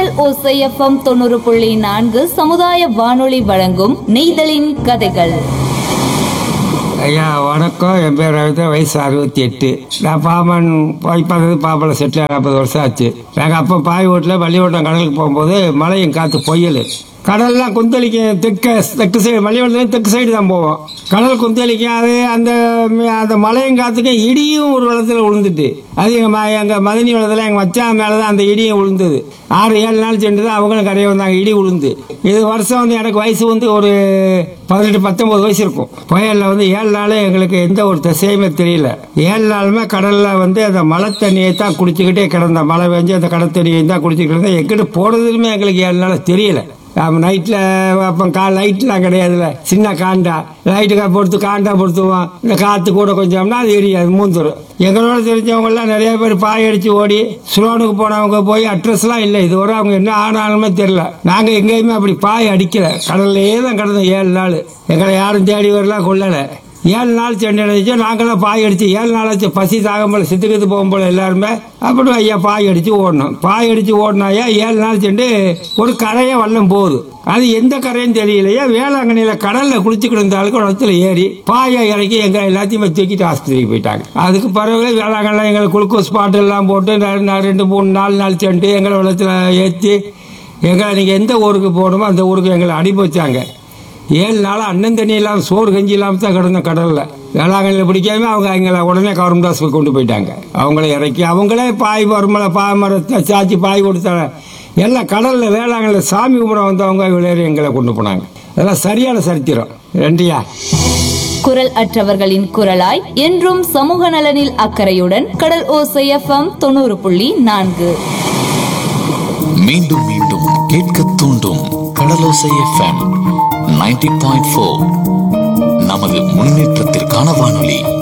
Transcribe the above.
கடல் ஓசை எஃப்எம் தொண்ணூறு புள்ளி நான்கு சமுதாய வானொலி வழங்கும் நெய்தலின் கதைகள் ஐயா வணக்கம் என் பேர் ரவிதா வயசு அறுபத்தி எட்டு நான் பாமன் போய் பார்த்தது பாம்பளை செட்டில் நாற்பது வருஷம் ஆச்சு நாங்கள் அப்போ பாய் வீட்டில் வள்ளிவட்டம் கடலுக்கு போகும்போது மழையும் காற்று பொய்யல் கடல்லாம் குந்தளிக்கும் தெற்கு தெற்கு சைடு வள்ளிவட்டத்துலேருந்து தெற்கு சைடு தான் போவோம் கடல் குந்தளிக்கும் அது அந்த அந்த மழையும் காற்றுக்கும் இடியும் ஒரு வெள்ளத்தில் விழுந்துட்டு அது எங்கள் எங்கள் மதனி வெள்ளத்தில் எங்கள் மச்சான் மேலே தான் அந்த இடியும் விழுந்தது ஆறு ஏழு நாள் சென்று தான் அவங்களும் கரையை வந்தாங்க இடி விழுந்து இது வருஷம் வந்து எனக்கு வயசு வந்து ஒரு பதினெட்டு பத்தொன்பது வயசு இருக்கும் புயலில் வந்து ஏழு நாள் எங்களுக்கு எந்த ஒரு திசையுமே தெரியல ஏழு நாளுமே கடலில் வந்து அந்த மழை தண்ணியை தான் குடிச்சுக்கிட்டே கிடந்த மழை பெஞ்சு அந்த கடல் தண்ணியை தான் குடிச்சுக்கிட்டு இருந்தேன் எங்கிட்ட போனதுலுமே எங்களுக்கு ஏழு நாள் தெரியல ஆமாம் நைட்டில் அப்போ கா லைட்லாம் கிடையாதுல்ல சின்ன காண்டா லைட்டு பொறுத்து காண்டா பொறுத்துவோம் இந்த காற்று கூட கொஞ்சம்னா அது எரியாது மூந்துரும் எங்களோட தெரிஞ்சவங்கெல்லாம் நிறைய பேர் பாய் அடிச்சு ஓடி சுலோனுக்கு போனவங்க போய் அட்ரஸ்லாம் இல்லை இது வரை அவங்க என்ன ஆனாலுமே தெரியல நாங்கள் எங்கேயுமே அப்படி பாய் அடிக்கல கடல்லையே தான் கிடந்தோம் ஏழு நாள் எங்களை யாரும் தேடி வரலாம் கொள்ளலை ஏழு நாள் சென்னை அடிச்சு நாங்களாம் பாய் அடிச்சு ஏழு நாள் ஆச்சு பசி தாகம் போல சித்துக்கிட்டு போகும் போல எல்லாருமே அப்படி ஐயா பாய் அடிச்சு ஓடணும் பாய் அடிச்சு ஓடினாயா ஏழு நாள் சென்று ஒரு கரையை வல்லம் போகுது அது எந்த கரையும் தெரியலையா வேளாங்கண்ணியில கடல்ல குளிச்சுக்கிட்டு இருந்த ஆளுக்கு இடத்துல ஏறி பாயை இறக்கி எங்க எல்லாத்தையுமே தூக்கிட்டு ஆஸ்பத்திரிக்கு போயிட்டாங்க அதுக்கு பிறகு வேளாங்கண்ணில் எங்களுக்கு குளுக்கோஸ் பாட்டு எல்லாம் போட்டு ரெண்டு நாள், ரெண்டு மூணு நாலு நாள் சென்று எங்களை வெள்ளத்தில் ஏற்றி எங்களை நீங்கள் எந்த ஊருக்கு போகணுமோ அந்த ஊருக்கு எங்களை அனுப்பி வச்சாங்க ஏழு நாள் அண்ணன் தண்ணி இல்லாமல் சோறு கஞ்சி இல்லாமல் தான் கிடந்த கடலில் வேளாங்கண்ணில் பிடிக்காம அவங்க எங்களை உடனே கவர்மெண்ட் ஹாஸ்பிட்டல் கொண்டு போயிட்டாங்க அவங்கள இறக்கி அவங்களே பாய் மரமலை பாய் மரத்தை சாச்சி பாய் கொடுத்தாங்க எல்லாம் கடலில் வேளாங்கண்ணில் சாமி கும்பிட வந்தவங்க விளையாடி எங்களை கொண்டு போனாங்க அதெல்லாம் சரியான சரித்திரம் ரெண்டியா குரல் அற்றவர்களின் குரலாய் என்றும் சமூக நலனில் அக்கறையுடன் கடல் ஓசை எஃப்எம் தொண்ணூறு புள்ளி நான்கு மீண்டும் மீண்டும் கேட்க தூண்டும் Kadalosai FM ninety point four நமது முன்னேற்றத்திற்கான வானொலி